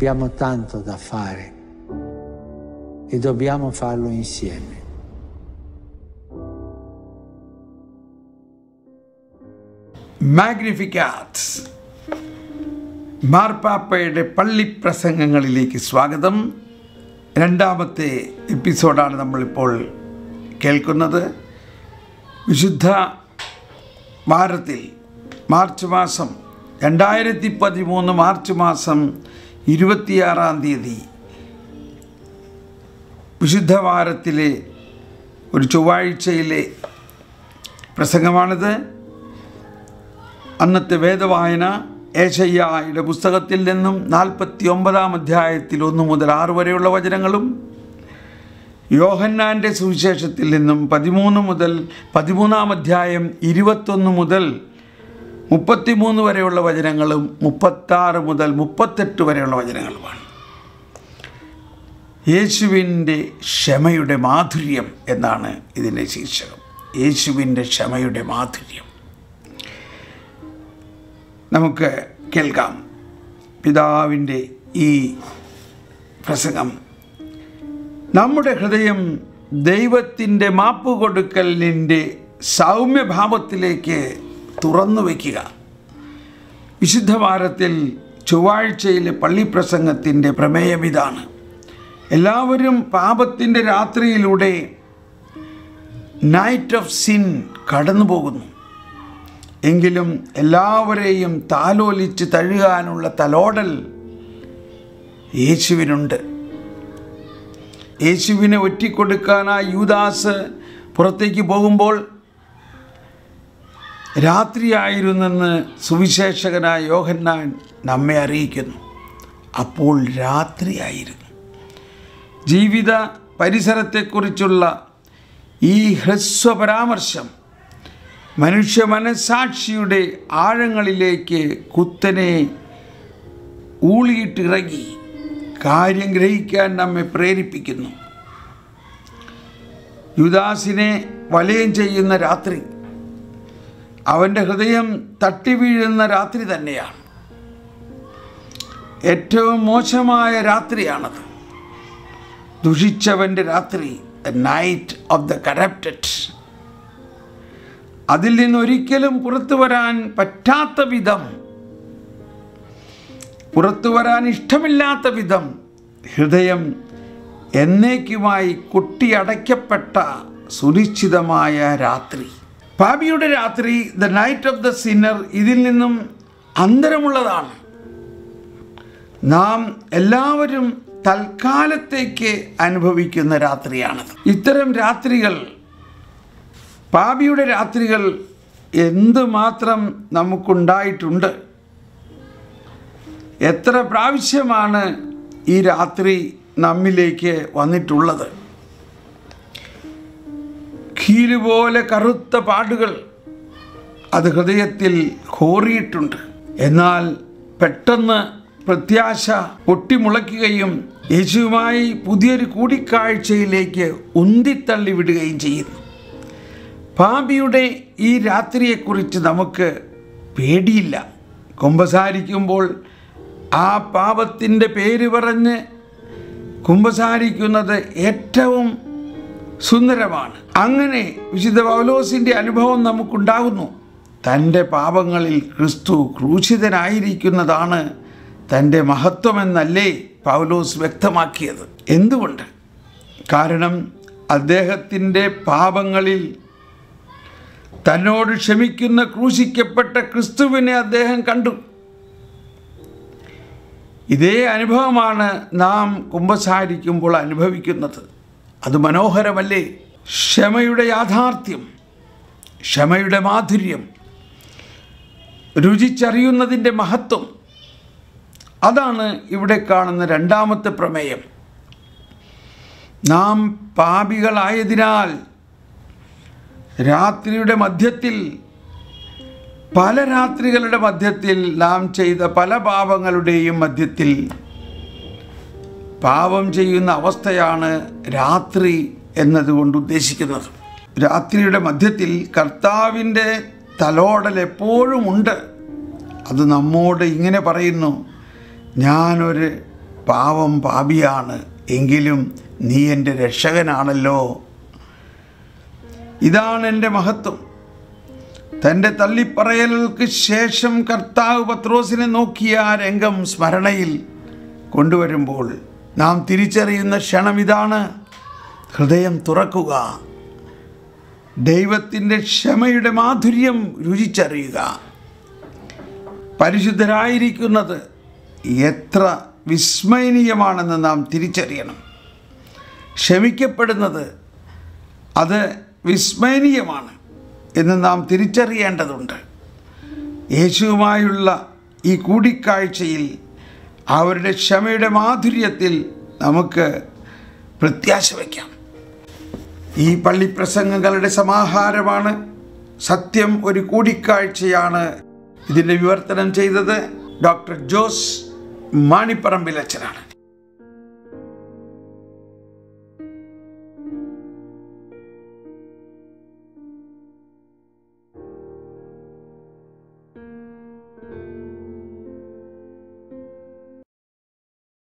Abbiamo tanto da fare e dobbiamo farlo insieme. മാഗ്നിഫിക്കാറ്റ് മാർപ്പാപ്പയുടെ പള്ളിപ്രസംഗങ്ങളിലേക്ക് സ്വാഗതം രണ്ടാമത്തെ എപ്പിസോഡാണ് നമ്മളിപ്പോൾ കേൾക്കുന്നത് വിശുദ്ധ വാരത്തിൽ മാർച്ച് മാസം രണ്ടായിരത്തി പതിമൂന്ന് മാർച്ച് മാസം ഇരുപത്തിയാറാം തീയതി വിശുദ്ധ വാരത്തിലെ ഒരു ചൊവ്വാഴ്ചയിലെ പ്രസംഗമാണിത് അന്നത്തെ വേദവായന ഏഷയ്യായുടെ പുസ്തകത്തിൽ നിന്നും നാൽപ്പത്തി ഒമ്പതാം അധ്യായത്തിൽ ഒന്ന് മുതൽ ആറ് വരെയുള്ള വചനങ്ങളും യോഹന്നാൻ്റെ സുവിശേഷത്തിൽ നിന്നും പതിമൂന്ന് മുതൽ പതിമൂന്നാം അധ്യായം ഇരുപത്തൊന്ന് മുതൽ മുപ്പത്തിമൂന്ന് വരെയുള്ള വചനങ്ങളും മുപ്പത്താറ് മുതൽ മുപ്പത്തെട്ട് വരെയുള്ള വചനങ്ങളുമാണ് യേശുവിൻ്റെ ക്ഷമയുടെ മാധുര്യം എന്നാണ് ഇതിൻ്റെ ശീർഷകം യേശുവിൻ്റെ ക്ഷമയുടെ മാധുര്യം നമുക്ക് കേൾക്കാം പിതാവിൻ്റെ ഈ പ്രസംഗം നമ്മുടെ ഹൃദയം ദൈവത്തിൻ്റെ മാപ്പ് കൊടുക്കലിൻ്റെ സൗമ്യഭാവത്തിലേക്ക് തുറന്നു വയ്ക്കുക വിശുദ്ധ വാരത്തിൽ ചൊവ്വാഴ്ചയിലെ പള്ളിപ്രസംഗത്തിൻ്റെ പ്രമേയം ഇതാണ് എല്ലാവരും പാപത്തിൻ്റെ രാത്രിയിലൂടെ നൈറ്റ് ഓഫ് സിൻ കടന്നു പോകുന്നു എങ്കിലും എല്ലാവരെയും താലോലിച്ച് തഴുകാനുള്ള തലോടൽ യേശുവിനുണ്ട് യേശുവിനെ ഒറ്റിക്കൊടുക്കാനായി യൂദാസ് പുറത്തേക്ക് പോകുമ്പോൾ രാത്രിയായിരുന്നെന്ന് സുവിശേഷകനായ യോഹന്നാൻ നമ്മെ അറിയിക്കുന്നു അപ്പോൾ രാത്രിയായിരുന്നു ജീവിത പരിസരത്തെക്കുറിച്ചുള്ള ഈ ഹ്രസ്വ പരാമർശം മനുഷ്യ മനസാക്ഷിയുടെ ആഴങ്ങളിലേക്ക് കുത്തനെ ഊളിയിട്ടിറങ്ങി കാര്യം ഗ്രഹിക്കാൻ നമ്മെ പ്രേരിപ്പിക്കുന്നു യുദാസിനെ വലയം ചെയ്യുന്ന രാത്രി അവൻ്റെ ഹൃദയം തട്ടി വീഴുന്ന രാത്രി തന്നെയാണ് ഏറ്റവും മോശമായ രാത്രിയാണത് ദുഷിച്ചവൻ്റെ രാത്രി the night of the corrupted അതിൽ നിന്നൊരിക്കലും പുറത്തു വരാൻ പറ്റാത്ത വിധം പുറത്തു വരാൻ ഇഷ്ടമില്ലാത്ത വിധം ഹൃദയം എന്നേക്കുമായി കൊട്ടിയടയ്ക്കപ്പെട്ട സുനിശ്ചിതമായ രാത്രി പാപിയുടെ രാത്രി the night of the sinner ഇതിൽ നിന്നും അന്തരമുള്ളതാണ് നാം എല്ലാവരും തൽക്കാലത്തേക്ക് അനുഭവിക്കുന്ന രാത്രിയാണത് ഇത്തരം രാത്രികൾ പാപിയുടെ രാത്രികൾ എന്തുമാത്രം നമുക്കുണ്ടായിട്ടുണ്ട് എത്ര പ്രാവശ്യമാണ് ഈ രാത്രി നമ്മിലേക്ക് വന്നിട്ടുള്ളത് കീല് പോലെ കറുത്ത പാടുകൾ അത് ഹൃദയത്തിൽ കോറിയിട്ടുണ്ട് എന്നാൽ പെട്ടെന്ന് പ്രത്യാശ പൊട്ടിമുളയ്ക്കുകയും യേശുവുമായി പുതിയൊരു കൂടിക്കാഴ്ചയിലേക്ക് ഉന്തിത്തള്ളി വിടുകയും ചെയ്യുന്നു പാപിയുടെ ഈ രാത്രിയെക്കുറിച്ച് നമുക്ക് പേടിയില്ല കുമ്പസാരിക്കുമ്പോൾ ആ പാപത്തിൻ്റെ പേര് പറഞ്ഞ് കുമ്പസാരിക്കുന്നത് ഏറ്റവും സുന്ദരമാണ് അങ്ങനെ വിശുദ്ധ പൗലോസിൻ്റെ അനുഭവം നമുക്കുണ്ടാകുന്നു തൻ്റെ പാപങ്ങളിൽ ക്രിസ്തു ക്രൂശിതനായിരിക്കുന്നതാണ് തൻ്റെ മഹത്വമെന്നല്ലേ പൗലോസ് വ്യക്തമാക്കിയത് എന്തുകൊണ്ട് കാരണം അദ്ദേഹത്തിൻ്റെ പാപങ്ങളിൽ തന്നോട് ക്ഷമിക്കുന്ന ക്രൂശിക്കപ്പെട്ട ക്രിസ്തുവിനെ അദ്ദേഹം കണ്ടു ഇതേ അനുഭവമാണ് നാം കുമ്പസാരിക്കുമ്പോൾ അനുഭവിക്കുന്നത് അത് മനോഹരമല്ലേ ക്ഷമയുടെ യാഥാർത്ഥ്യം ക്ഷമയുടെ മാധുര്യം രുചിച്ചറിയുന്നതിൻ്റെ മഹത്വം അതാണ് ഇവിടെ കാണുന്ന രണ്ടാമത്തെ പ്രമേയം നാം പാപികളായതിനാൽ രാത്രിയുടെ മധ്യത്തിൽ പല രാത്രികളുടെ മധ്യത്തിൽ നാം ചെയ്ത പല പാപങ്ങളുടെയും മധ്യത്തിൽ പാപം ചെയ്യുന്ന അവസ്ഥയാണ് രാത്രി എന്നതുകൊണ്ട് ഉദ്ദേശിക്കുന്നത് രാത്രിയുടെ മധ്യത്തിൽ കർത്താവിൻ്റെ തലോടൽ എപ്പോഴും ഉണ്ട് അത് നമ്മോട് ഇങ്ങനെ പറയുന്നു ഞാനൊരു പാവം പാപിയാണ് എങ്കിലും നീ എൻ്റെ രക്ഷകനാണല്ലോ ഇതാണ് എൻ്റെ മഹത്വം തൻ്റെ തള്ളിപ്പറയലുകൾക്ക് ശേഷം കർത്താവ് പത്രോസിനെ നോക്കിയ ആ രംഗം സ്മരണയിൽ കൊണ്ടുവരുമ്പോൾ നാം തിരിച്ചറിയുന്ന ക്ഷണം ഇതാണ് ഹൃദയം തുറക്കുക ദൈവത്തിൻ്റെ ക്ഷമയുടെ മാധുര്യം രുചിച്ചറിയുക പരിശുദ്ധരായിരിക്കുന്നത് എത്ര വിസ്മയനീയമാണെന്ന് നാം തിരിച്ചറിയണം ക്ഷമിക്കപ്പെടുന്നത് അത് വിസ്മയനീയമാണ് എന്ന് നാം തിരിച്ചറിയേണ്ടതുണ്ട് യേശുവുമായുള്ള ഈ കൂടിക്കാഴ്ചയിൽ അവരുടെ ക്ഷമയുടെ മാധുര്യത്തിൽ നമുക്ക് പ്രത്യാശ വയ്ക്കാം ഈ പള്ളി പ്രസംഗങ്ങളുടെ സമാഹാരമാണ് സത്യം ഒരു കൂടിക്കാഴ്ചയാണ് ഇതിൻ്റെ വിവർത്തനം ചെയ്തത് ഡോക്ടർ ജോസ് മാണിപ്പറമ്പിൽ അച്ഛനാണ്